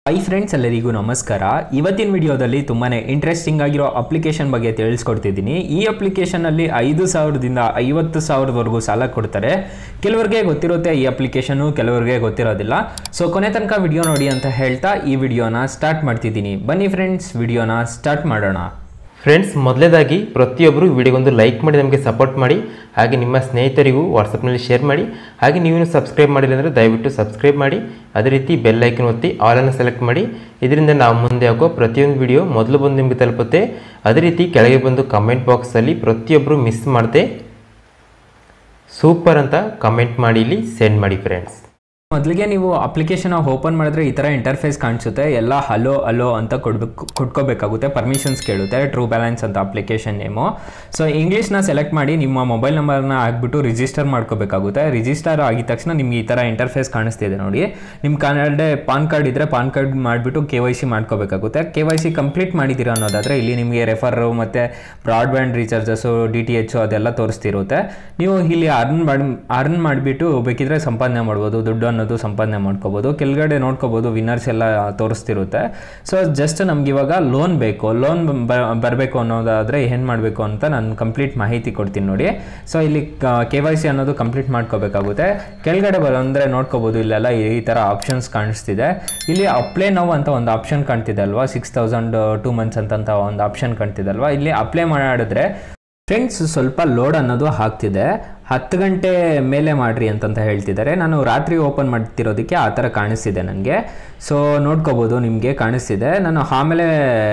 hi friends ಎಲ್ಲರಿಗೂ ನಮಸ್ಕಾರ ಇವತ್ತಿನ ವಿಡಿಯೋದಲ್ಲಿ ತುಂಬಾ ಇಂಟ್ರೆಸ್ಟಿಂಗ್ ಆಗಿರೋ ಅಪ್ಲಿಕೇಶನ್ ಬಗ್ಗೆ ತಿಳಿಸ್ಕೊಡ್ತಿದ್ದೀನಿ ಈ ಅಪ್ಲಿಕೇಶನಲ್ಲಿ ಐದು ಸಾವಿರದಿಂದ ಐವತ್ತು ಸಾವಿರದವರೆಗೂ ಸಾಲ ಕೊಡ್ತಾರೆ ಕೆಲವರಿಗೆ ಗೊತ್ತಿರುತ್ತೆ ಈ ಅಪ್ಲಿಕೇಶನು ಕೆಲವರಿಗೆ ಗೊತ್ತಿರೋದಿಲ್ಲ ಸೊ ಕೊನೆ ತನಕ ವಿಡಿಯೋ ನೋಡಿ ಅಂತ ಹೇಳ್ತಾ ಈ ವಿಡಿಯೋನ ಸ್ಟಾರ್ಟ್ ಮಾಡ್ತಿದ್ದೀನಿ ಬನ್ನಿ ಫ್ರೆಂಡ್ಸ್ ವಿಡಿಯೋನ ಸ್ಟಾರ್ಟ್ ಮಾಡೋಣ ಫ್ರೆಂಡ್ಸ್ ಮೊದಲೇದಾಗಿ ಪ್ರತಿಯೊಬ್ಬರು ವಿಡಿಯೋಗೊಂದು ಲೈಕ್ ಮಾಡಿ ನಮಗೆ ಸಪೋರ್ಟ್ ಮಾಡಿ ಹಾಗೆ ನಿಮ್ಮ ಸ್ನೇಹಿತರಿಗೂ ವಾಟ್ಸಪ್ನಲ್ಲಿ ಶೇರ್ ಮಾಡಿ ಹಾಗೆ ನೀವು ಸಬ್ಸ್ಕ್ರೈಬ್ ಮಾಡಿಲ್ಲ ಅಂದರೆ ದಯವಿಟ್ಟು ಸಬ್ಸ್ಕ್ರೈಬ್ ಮಾಡಿ ಅದೇ ರೀತಿ ಬೆಲ್ ಐಕನ್ ಒತ್ತಿ ಆಲನ್ನು ಸೆಲೆಕ್ಟ್ ಮಾಡಿ ಇದರಿಂದ ನಾವು ಮುಂದೆ ಹಾಕೋ ಪ್ರತಿಯೊಂದು ವಿಡಿಯೋ ಮೊದಲು ಬಂದು ನಿಮಗೆ ತಲುಪುತ್ತೆ ಅದೇ ರೀತಿ ಕೆಳಗೆ ಬಂದು ಕಮೆಂಟ್ ಬಾಕ್ಸಲ್ಲಿ ಪ್ರತಿಯೊಬ್ಬರು ಮಿಸ್ ಮಾಡದೆ ಸೂಪರ್ ಅಂತ ಕಮೆಂಟ್ ಮಾಡಿ ಇಲ್ಲಿ ಸೆಂಡ್ ಮಾಡಿ ಫ್ರೆಂಡ್ಸ್ ಮೊದಲಿಗೆ ನೀವು ಅಪ್ಲಿಕೇಶನ್ ಓಪನ್ ಮಾಡಿದ್ರೆ ಈ ಥರ ಇಂಟರ್ಫೇಸ್ ಕಾಣಿಸುತ್ತೆ ಎಲ್ಲ ಹಲೋ ಹಲೋ ಅಂತ ಕೊಡ್ಬೇಕು ಕೊಟ್ಕೋಬೇಕಾಗುತ್ತೆ ಪರ್ಮಿಷನ್ಸ್ ಕೇಳುತ್ತೆ ಟ್ರೂ ಬ್ಯಾಲೆನ್ಸ್ ಅಂತ ಅಪ್ಲಿಕೇಶನ್ ನೇಮು ಸೊ ಇಂಗ್ಲೀಷ್ನ ಸೆಲೆಕ್ಟ್ ಮಾಡಿ ನಿಮ್ಮ ಮೊಬೈಲ್ ನಂಬರ್ನ ಹಾಕ್ಬಿಟ್ಟು ರಿಜಿಸ್ಟರ್ ಮಾಡ್ಕೋಬೇಕಾಗುತ್ತೆ ರಿಜಿಸ್ಟರ್ ಆಗಿದ ತಕ್ಷಣ ನಿಮ್ಗೆ ಈ ಥರ ಇಂಟರ್ಫೇಸ್ ಕಾಣಿಸ್ತಿದೆ ನೋಡಿ ನಿಮ್ಮ ಕನ್ನಡ ಪಾನ್ ಕಾರ್ಡ್ ಇದ್ದರೆ ಪಾನ್ ಕಾರ್ಡ್ ಮಾಡಿಬಿಟ್ಟು ಕೆ ವೈ ಸಿ ಮಾಡ್ಕೋಬೇಕಾಗುತ್ತೆ ಕೆ ವೈ ಸಿ ಕಂಪ್ಲೀಟ್ ಮಾಡಿದ್ದೀರಾ ಅನ್ನೋದಾದರೆ ಇಲ್ಲಿ ನಿಮಗೆ ರೆಫರು ಮತ್ತು broadband recharges D T H ಅದೆಲ್ಲ ತೋರಿಸ್ತಿರುತ್ತೆ ನೀವು ಇಲ್ಲಿ ಅರ್ನ್ ಮಾಡಿ ಅರ್ನ್ ಮಾಡಿಬಿಟ್ಟು ಬೇಕಿದ್ರೆ ಸಂಪಾದನೆ ಮಾಡ್ಬೋದು ದುಡ್ಡು ಅನ್ನೋದು ಸಂಪಾದನೆ ಮಾಡ್ಕೋಬೋದು ಕೆಳಗಡೆ ನೋಡ್ಕೋಬೋದು ವಿನ್ನರ್ಸ್ ಎಲ್ಲ ತೋರಿಸ್ತಿರುತ್ತೆ ಸೊ ಜಸ್ಟ್ ನಮ್ಗೆ ಇವಾಗ ಲೋನ್ ಬೇಕು ಲೋನ್ ಬರಬೇಕು ಅನ್ನೋದಾದರೆ ಏನು ಮಾಡಬೇಕು ಅಂತ ನಾನು ಕಂಪ್ಲೀಟ್ ಮಾಹಿತಿ ಕೊಡ್ತೀನಿ ನೋಡಿ ಸೊ ಇಲ್ಲಿ ಕೆ ವೈ ಸಿ ಅನ್ನೋದು ಕಂಪ್ಲೀಟ್ ಮಾಡ್ಕೋಬೇಕಾಗುತ್ತೆ ಕೆಳಗಡೆ ಬಂದರೆ ನೋಡ್ಕೋಬೋದು ಇಲ್ಲೆಲ್ಲ ಈ ಥರ ಆಪ್ಷನ್ಸ್ ಕಾಣಿಸ್ತಿದೆ ಇಲ್ಲಿ ಅಪ್ಲೈ ನಾವು ಅಂತ ಒಂದು ಆಪ್ಷನ್ ಕಾಣ್ತಿದೆ ಅಲ್ವಾ ಸಿಕ್ಸ್ ತೌಸಂಡ್ ಟೂ ಮಂತ್ಸ್ ಅಂತ ಒಂದು ಆಪ್ಷನ್ ಕಾಣ್ತಿದೆ ಅಲ್ವಾ ಇಲ್ಲಿ ಅಪ್ಲೈ ಮಾಡಿದ್ರೆ ಫ್ರೆಂಡ್ಸ್ ಸ್ವಲ್ಪ ಲೋಡ್ ಅನ್ನೋದು ಆಗ್ತಿದೆ ಹತ್ತು ಗಂಟೆ ಮೇಲೆ ಮಾಡಿರಿ ಅಂತಂತ ಹೇಳ್ತಿದ್ದಾರೆ ನಾನು ರಾತ್ರಿ ಓಪನ್ ಮಾಡ್ತಿರೋದಕ್ಕೆ ಆ ಥರ ಕಾಣಿಸ್ತಿದೆ ನನಗೆ ಸೊ ನೋಡ್ಕೋಬೋದು ನಿಮಗೆ ಕಾಣಿಸ್ತಿದೆ ನಾನು ಆಮೇಲೆ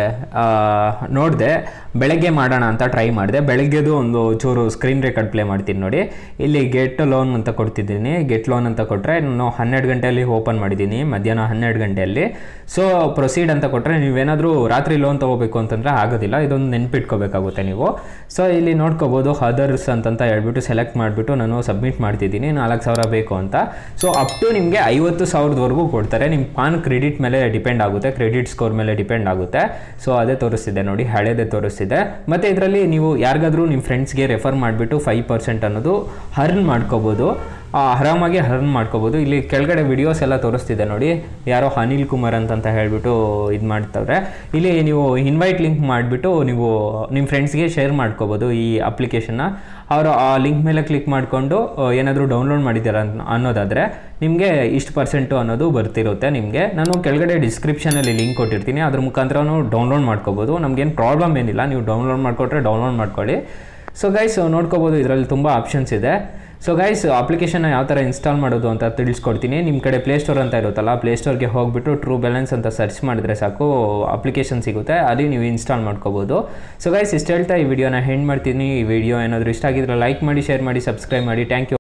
ನೋಡಿದೆ ಬೆಳಗ್ಗೆ ಮಾಡೋಣ ಅಂತ ಟ್ರೈ ಮಾಡಿದೆ ಬೆಳಗ್ಗೆದು ಒಂದು ಚೂರು ಸ್ಕ್ರೀನ್ ರೆಕಾರ್ಡ್ ಪ್ಲೇ ಮಾಡ್ತೀನಿ ನೋಡಿ ಇಲ್ಲಿ ಗೆಟ್ ಲೋನ್ ಅಂತ ಕೊಡ್ತಿದ್ದೀನಿ ಗೆಟ್ ಲೋನ್ ಅಂತ ಕೊಟ್ಟರೆ ನಾನು ಹನ್ನೆರಡು ಗಂಟೆಯಲ್ಲಿ ಓಪನ್ ಮಾಡಿದ್ದೀನಿ ಮಧ್ಯಾಹ್ನ ಹನ್ನೆರಡು ಗಂಟೆಯಲ್ಲಿ ಸೊ ಪ್ರೊಸೀಡ್ ಅಂತ ಕೊಟ್ಟರೆ ನೀವೇನಾದರೂ ರಾತ್ರಿ ಲೋನ್ ತೊಗೋಬೇಕು ಅಂತಂದರೆ ಆಗೋದಿಲ್ಲ ಇದೊಂದು ನೆನ್ಪಿಟ್ಕೋಬೇಕಾಗುತ್ತೆ ನೀವು ಸೊ ಇಲ್ಲಿ ನೋಡ್ಕೋಬೋದು ಅದರ್ಸ್ ಅಂತಂತ ಹೇಳ್ಬಿಟ್ಟು ಸೆಲೆಕ್ಟ್ ಮಾಡಿಬಿಟ್ಟು ನಾನು ಸಬ್ಮಿಟ್ ಮಾಡ್ತಿದ್ದೀನಿ ನಾಲ್ಕು ಸಾವಿರ ಬೇಕು ಅಂತ ಸೊ ಅಪ್ ಟು ನಿಮಗೆ ಐವತ್ತು ಸಾವಿರದವರೆಗೂ ಕೊಡ್ತಾರೆ ನಿಮ್ಮ ಪಾನ್ ಕ್ರೆಡಿಟ್ ಮೇಲೆ ಡಿಪೆಂಡ್ ಆಗುತ್ತೆ ಕ್ರೆಡಿಟ್ ಸ್ಕೋರ್ ಮೇಲೆ ಡಿಪೆಂಡ್ ಆಗುತ್ತೆ ಸೊ ಅದೇ ತೋರಿಸ್ತಿದೆ ನೋಡಿ ಹಳೇದೇ ತೋರಿಸ್ತಿದೆ ಮತ್ತು ಇದರಲ್ಲಿ ನೀವು ಯಾರಿಗಾದ್ರೂ ನಿಮ್ಮ ಫ್ರೆಂಡ್ಸ್ಗೆ ರೆಫರ್ ಮಾಡಿಬಿಟ್ಟು ಫೈವ್ ಪರ್ಸೆಂಟ್ ಅನ್ನೋದು ಹರ್ನ್ ಮಾಡ್ಕೋಬೋದು ಆರಾಮಾಗಿ ಹರ್ನ್ ಮಾಡ್ಕೋಬೋದು ಇಲ್ಲಿ ಕೆಳಗಡೆ ವಿಡಿಯೋಸ್ ಎಲ್ಲ ತೋರಿಸ್ತಿದೆ ನೋಡಿ ಯಾರೋ ಅನಿಲ್ ಕುಮಾರ್ ಅಂತಂತ ಹೇಳ್ಬಿಟ್ಟು ಇದು ಮಾಡ್ತವ್ರೆ ಇಲ್ಲಿ ನೀವು ಇನ್ವೈಟ್ ಲಿಂಕ್ ಮಾಡಿಬಿಟ್ಟು ನೀವು ನಿಮ್ಮ ಫ್ರೆಂಡ್ಸ್ಗೆ ಶೇರ್ ಮಾಡ್ಕೋಬೋದು ಈ ಅಪ್ಲಿಕೇಶನ್ನ ಅವರು ಆ ಲಿಂಕ್ ಮೇಲೆ ಕ್ಲಿಕ್ ಮಾಡಿಕೊಂಡು ಏನಾದರೂ ಡೌನ್ಲೋಡ್ ಮಾಡಿದ್ದೀರ ಅನ್ನೋದಾದರೆ ನಿಮಗೆ ಇಷ್ಟು ಪರ್ಸೆಂಟು ಅನ್ನೋದು ಬರ್ತಿರುತ್ತೆ ನಿಮಗೆ ನಾನು ಕೆಳಗಡೆ ಡಿಸ್ಕ್ರಿಪ್ಷನಲ್ಲಿ ಲಿಂಕ್ ಕೊಟ್ಟಿರ್ತೀನಿ ಅದ್ರ ಮುಖಾಂತರನೂ ಡೌನ್ಲೋಡ್ ಮಾಡ್ಕೋಬೋದು ನಮಗೇನು ಪ್ರಾಬ್ಲಮ್ ಏನಿಲ್ಲ ನೀವು ಡೌನ್ಲೋಡ್ ಮಾಡಿಕೊಟ್ರೆ ಡೌನ್ಲೋಡ್ ಮಾಡ್ಕೊಳ್ಳಿ ಸೊ ಗೈಸ್ ನೋಡ್ಕೋಬೋದು ಇದರಲ್ಲಿ ತುಂಬ ಆಪ್ಷನ್ಸ್ ಇದೆ ಸೊ ಗೈಸ್ ಅಪ್ಲಿಕೇಶನ್ನ ಯಾವ ಥರ ಇನ್ಸ್ಟಾಲ್ ಮಾಡೋದು ಅಂತ ತಿಳಿಸ್ಕೊಡ್ತೀನಿ ನಿಮ್ಮ ಕಡೆ ಪ್ಲೇಸ್ಟೋರ್ ಅಂತ ಇರುತ್ತಲ್ಲ ಪ್ಲೇಸ್ಟೋರ್ಗೆ ಹೋಗ್ಬಿಟ್ಟು ಟ್ರೂ ಬ್ಯಾಲೆನ್ಸ್ ಅಂತ ಸರ್ಚ್ ಮಾಡಿದ್ರೆ ಸಾಕು ಅಪ್ಲಿಕೇಶನ್ ಸಿಗುತ್ತೆ ಅಲ್ಲಿ ನೀವು ಇನ್ಸ್ಟಾಲ್ ಮಾಡ್ಕೋಬೋದು ಸೊ ಗೈಸ್ ಇಷ್ಟು ಹೇಳ್ತಾ ಈ ವಿಡಿಯೋನ ಹೆಂಡ್ ಮಾಡ್ತೀನಿ ಈ ವಿಡಿಯೋ ಏನಾದರೂ ಇಷ್ಟ ಆಗಿದ್ರೆ ಲೈಕ್ ಮಾಡಿ ಶೇರ್ ಮಾಡಿ ಸಬ್ಸ್ಕ್ರೈಬ್ ಮಾಡಿ ಥ್ಯಾಂಕ್ ಯು